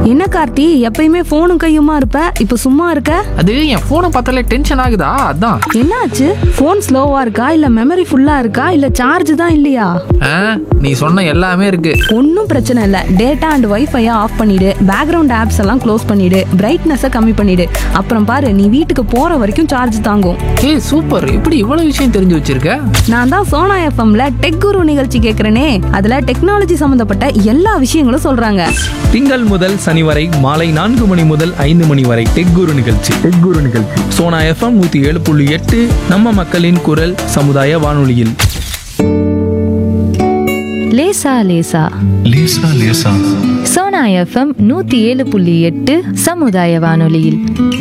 என்ன கார்த்தி எப்பயுமே போனும் கையுமா இருப்ப இப்ப சும்மா இருக்க அது என் ஃபோனை பார்த்தாலே டென்ஷன் ஆகுதா அதான் என்னாச்சு போன் ஸ்லோவா இருக்கா இல்ல மெமரி ஃபுல்லா இருக்கா இல்ல சார்ஜ் தான் இல்லையா ஆ, நீ சொன்ன எல்லாமே இருக்கு ஒன்றும் பிரச்சனை இல்லை டேட்டா அண்ட் வைஃபையை ஆஃப் பண்ணிடு பேக்ரவுண்ட் ஆப்ஸ் எல்லாம் க்ளோஸ் பண்ணிடு பிரைட்னஸை கம்மி பண்ணிடு அப்புறம் பாரு நீ வீட்டுக்கு போற வரைக்கும் சார்ஜ் தாங்கும் ஏய் சூப்பர் இப்படி இவ்வளவு விஷயம் தெரிஞ்சு வச்சிருக்க நான் தான் சோனா எஃப்எம்ல டெக் குரு நிகழ்ச்சி கேட்குறேனே அதுல டெக்னாலஜி சம்மந்தப்பட்ட எல்லா விஷயங்களும் சொல்றாங்க திங்கள் முதல் சனி வரை மாலை நான்கு மணி முதல் ஐந்து மணி வரை டெக் குரு நிகழ்ச்சி டெக் குரு நிகழ்ச்சி சோனா எஃப்எம் நூத்தி ஏழு புள்ளி எட்டு நம்ம மக்களின் குரல் சமுதாய வானொலியில் லேசா லேசா லேசா லேசா சோனா எஃப்எம் நூத்தி ஏழு புள்ளி எட்டு சமுதாய வானொலியில்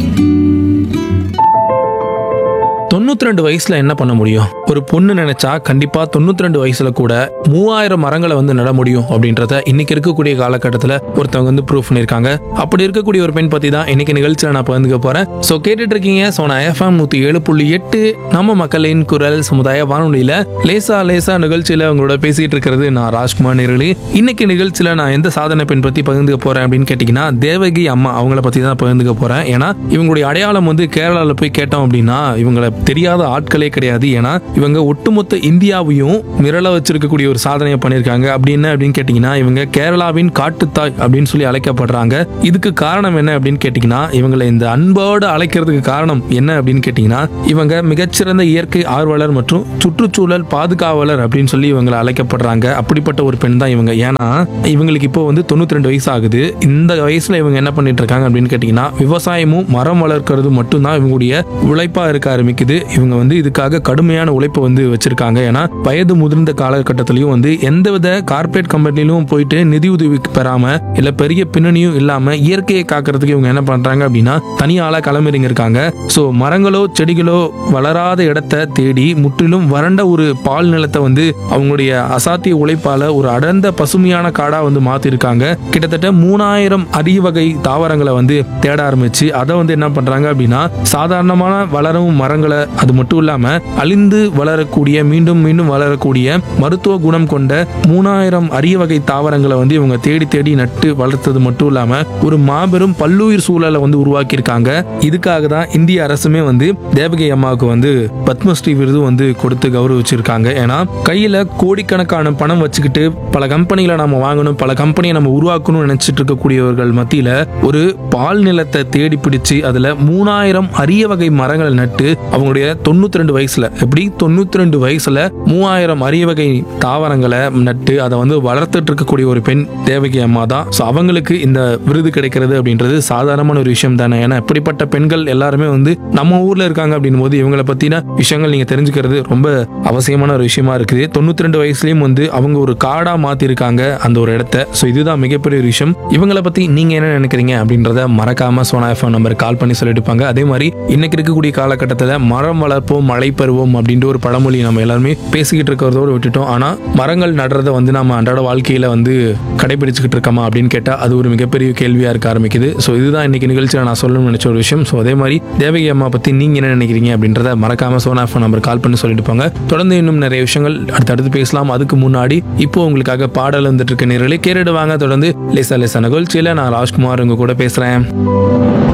தொண்ணூத்தி ரெண்டு வயசுல என்ன பண்ண முடியும் ஒரு பொண்ணு நினைச்சா கண்டிப்பா தொண்ணூத்தி ரெண்டு வயசுல கூட மூவாயிரம் மரங்களை வந்து நட முடியும் அப்படின்றத இன்னைக்கு இருக்கக்கூடிய காலகட்டத்துல ஒருத்தவங்க வந்து ப்ரூவ் பண்ணிருக்காங்க அப்படி இருக்கக்கூடிய ஒரு பெண் பத்தி தான் இன்னைக்கு நிகழ்ச்சியில நான் பகிர்ந்துக்க போறேன் சோ கேட்டுட்டு இருக்கீங்க சோனா எஃப்எம் நூத்தி ஏழு புள்ளி எட்டு நம்ம மக்களின் குரல் சமுதாய வானொலியில லேசா லேசா நிகழ்ச்சியில உங்களோட பேசிட்டு இருக்கிறது நான் ராஜ்குமார் நேர்களே இன்னைக்கு நிகழ்ச்சியில நான் எந்த சாதனை பெண் பத்தி பகிர்ந்துக்க போறேன் அப்படின்னு கேட்டீங்கன்னா தேவகி அம்மா அவங்கள பத்தி தான் பகிர்ந்துக்க போறேன் ஏன்னா இவங்களுடைய அடையாளம் வந்து கேரளால போய் கேட்டோம் அப்படின்னா இவங்கள தெரியாத ஆட்களே கிடையாது ஏன்னா இவங்க ஒட்டுமொத்த இந்தியாவையும் மிரள வச்சிருக்கக்கூடிய ஒரு சாதனையை பண்ணியிருக்காங்க அப்படி என்ன அப்படின்னு கேட்டீங்கன்னா இவங்க கேரளாவின் காட்டுத்தாய் அப்படின்னு சொல்லி அழைக்கப்படுறாங்க இதுக்கு காரணம் என்ன அப்படின்னு கேட்டீங்கன்னா இவங்களை இந்த அன்போடு அழைக்கிறதுக்கு காரணம் என்ன அப்படின்னு கேட்டீங்கன்னா இவங்க மிகச்சிறந்த இயற்கை ஆர்வலர் மற்றும் சுற்றுச்சூழல் பாதுகாவலர் அப்படின்னு சொல்லி இவங்களை அழைக்கப்படுறாங்க அப்படிப்பட்ட ஒரு பெண் தான் இவங்க ஏன்னா இவங்களுக்கு இப்போ வந்து தொண்ணூத்தி ரெண்டு வயசு ஆகுது இந்த வயசுல இவங்க என்ன பண்ணிட்டு இருக்காங்க அப்படின்னு கேட்டீங்கன்னா விவசாயமும் மரம் வளர்க்கறது மட்டும்தான் இவங்களுடைய உழைப்பா இருக்க ஆரம்பிக்குது இவங்க வந்து இதுக்காக கடுமையான உழைப்பை வந்து வச்சிருக்காங்க ஏன்னா வயது முதிர்ந்த காலகட்டத்திலையும் வந்து எந்தவித கார்ப்பரேட் கம்பெனிலும் போயிட்டு நிதி உதவி பெறாம இல்ல பெரிய பின்னணியும் இல்லாம இயற்கையை காக்கிறதுக்கு இவங்க என்ன பண்றாங்க அப்படின்னா தனியாளா களமிறங்கி இருக்காங்க சோ மரங்களோ செடிகளோ வளராத இடத்தை தேடி முற்றிலும் வறண்ட ஒரு பால் நிலத்தை வந்து அவங்களுடைய அசாத்திய உழைப்பால ஒரு அடர்ந்த பசுமையான காடா வந்து மாத்திருக்காங்க கிட்டத்தட்ட மூணாயிரம் அரிய வகை தாவரங்களை வந்து தேட ஆரம்பிச்சு அதை வந்து என்ன பண்றாங்க அப்படின்னா சாதாரணமான வளரும் மரங்களை அது மட்டும் இல்லாம அழிந்து வளரக்கூடிய மீண்டும் மீண்டும் வளரக்கூடிய மருத்துவ குணம் கொண்ட மூணாயிரம் அரிய வகை தாவரங்களை வந்து இவங்க தேடி தேடி நட்டு வளர்த்தது மட்டும் இல்லாம ஒரு மாபெரும் பல்லுயிர் சூழலை வந்து உருவாக்கியிருக்காங்க இதுக்காக தான் இந்திய அரசுமே வந்து தேவகி அம்மாவுக்கு வந்து பத்மஸ்ரீ விருது வந்து கொடுத்து கௌரவிச்சிருக்காங்க ஏன்னா கையில கோடிக்கணக்கான பணம் வச்சுக்கிட்டு பல கம்பெனிகளை நம்ம வாங்கணும் பல கம்பெனியை நம்ம உருவாக்கணும்னு நினைச்சிட்டு இருக்கக்கூடியவர்கள் மத்தியில ஒரு பால் நிலத்தை தேடி பிடிச்சு அதுல மூணாயிரம் அரிய வகை மரங்களை நட்டு அவங்களுடைய தொண்ணூத்தி ரெண்டு வயசுல எப்படி தொண்ணூத்தி ரெண்டு வயசுல மூவாயிரம் அரிய வகை தாவரங்களை நட்டு அதை வந்து வளர்த்துட்டு இருக்கக்கூடிய ஒரு பெண் தேவகி அம்மா தான் ஸோ அவங்களுக்கு இந்த விருது கிடைக்கிறது அப்படின்றது சாதாரணமான ஒரு விஷயம் தானே ஏன்னா இப்படிப்பட்ட பெண்கள் எல்லாருமே வந்து நம்ம ஊர்ல இருக்காங்க அப்படின் போது இவங்களை பத்தின விஷயங்கள் நீங்க தெரிஞ்சுக்கிறது ரொம்ப அவசியமான ஒரு விஷயமா இருக்குது தொண்ணூத்தி ரெண்டு வயசுலயும் வந்து அவங்க ஒரு காடா மாத்திருக்காங்க அந்த ஒரு இடத்த ஸோ இதுதான் மிகப்பெரிய ஒரு விஷயம் இவங்களை பத்தி நீங்க என்ன நினைக்கிறீங்க அப்படின்றத மறக்காம சோனா எஃப்எம் நம்பர் கால் பண்ணி சொல்லிட்டு இருப்பாங்க அதே மாதிரி இன்னைக்கு இருக்கக்கூடிய காலகட்டத்தில் மரம் வளர்ப்போம் மழை பெறுவோம் அப்படின்ற ஒரு பழமொழி நம்ம எல்லாருமே பேசிக்கிட்டு இருக்கிறதோடு விட்டுட்டோம் ஆனா மரங்கள் நடுறத வந்து நம்ம அன்றாட வாழ்க்கையில வந்து கடைபிடிச்சுக்கிட்டு இருக்கோமா அப்படின்னு கேட்டா அது ஒரு மிகப்பெரிய கேள்வியா இருக்க ஆரம்பிக்குது ஸோ இதுதான் இன்னைக்கு நிகழ்ச்சியில் நான் சொல்லணும்னு நினைச்ச ஒரு விஷயம் ஸோ அதே மாதிரி தேவகி அம்மா பத்தி நீங்க என்ன நினைக்கிறீங்க அப்படின்றத மறக்காம சோனா எஃப்எம் நம்பர் கால் பண்ணி சொல்லிட்டு போங்க தொடர்ந்து இன்னும் நிறைய விஷயங்கள் அடுத்தடுத்து பேசலாம் அதுக்கு முன்னாடி இப்போ உங்களுக்காக பாடல் வந்துட்டு இருக்க நேரலே கேட்டுடுவாங்க தொடர்ந்து லேசா லேசா நிகழ்ச்சியில நான் ராஜ்குமார் உங்க கூட பேசுறேன்